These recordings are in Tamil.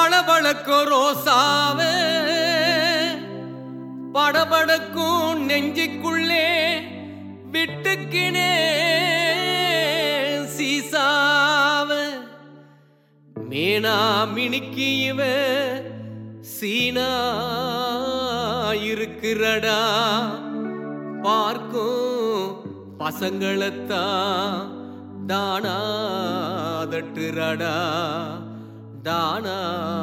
பளபளக்கும் ரோசாவே படபடக்கும் நெஞ்சுக்குள்ளே விட்டுக்கினே சீசாவ மேனா மினுக்கி இவ சீனா இருக்கிறடா பார்க்கும் பசங்களைத்தான் தானா அதட்டுறடா தானா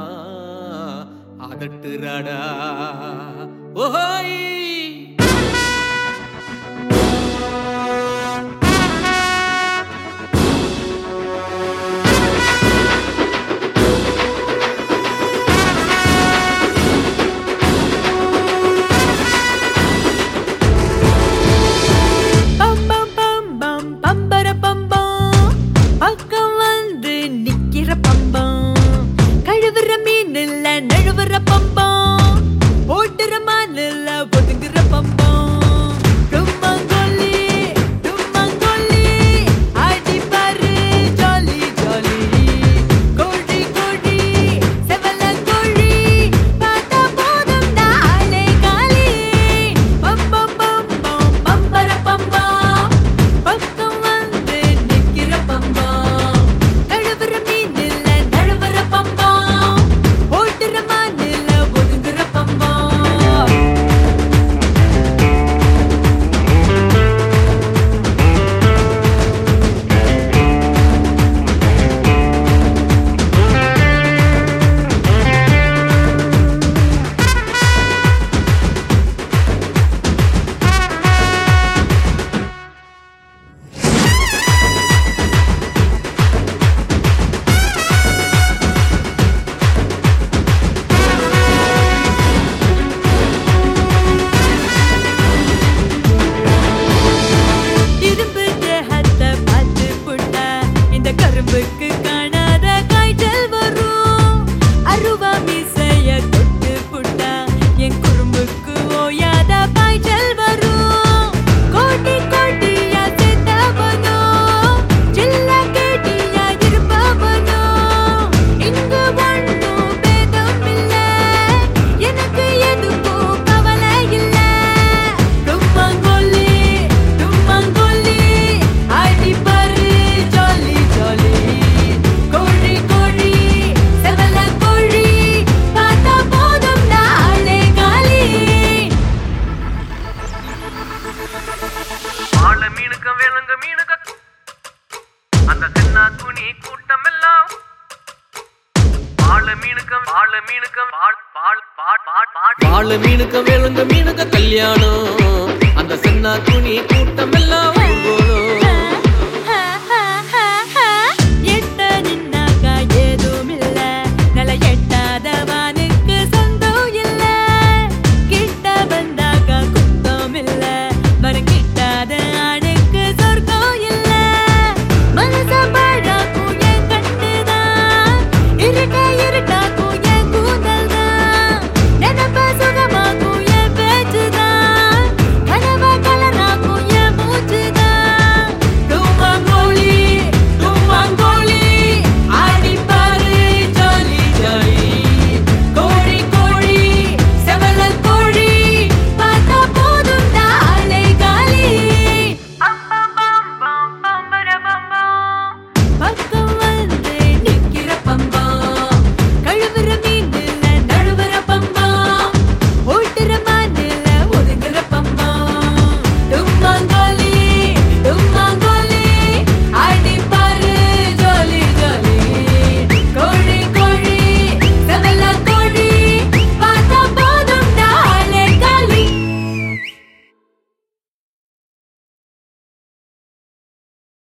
அதட்டுறடா ஓஹோய் பம் பம் பம் பம் பம்பர பம்பம் பக்கம் வந்து நிக்கிற பம்பம் கழுவுற மீன் இல்ல நழுவுற பம்பம் ஓட்டுற மான் இல்ல ஒதுங்குற பம்பம் டும்மங்கொல்லி டும்மங்கொல்லி அடி பாரு ஜாலி ஜாலி கோழி கோழி செவல கோழி பார்த்தா போதும் நாளே காலி பம் பம் பம் பம் பம்பர பம்பம் பக்கம் வந்து நிக்கிற பம்பம் கழுவுற மீன் இல்ல நழுவுற பம்பம் ஓட்டுற மான் இல்ல ஒதுங்குற பம்பம் இரும்பு தேகத்தை பார்த்து புட்டா இந்த கரும்புக்கு காணாத காய்ச்சல் வரும் அருவா மீசைய தொட்டு புட்டா என் குறும்புக்கு ஓயாத பாய்ச்சல் வரும் கோட்டி கோட்டியா சேர்த்தவனோ சில்ல கேட்டியா இருப்பவனோ இங்கு ஒண்ணும் பேதம் இல்ல எனக்கு எதுக்கும் கவலை இல்ல டும்மங்கொல்லி டும்மங்கொல்லி அடி பாரு ஜாலி ஜாலி கோழி கோழி செவல கோழி பார்த்தா போதும் நாளே காலி ஆள மீனுக்க வேலுங்க மீனுக்க அந்த தென்னா துணி கூட்டம் எல்லாம் ஆள மீனுக்க ஆள மீனுக்க பால் பால் பால் பால் பால் வாழ மீனுக்க வேளுங்க மீனுக்க கல்யாணம் அந்த சின்ன துணி கூட்டம் எல்லாம்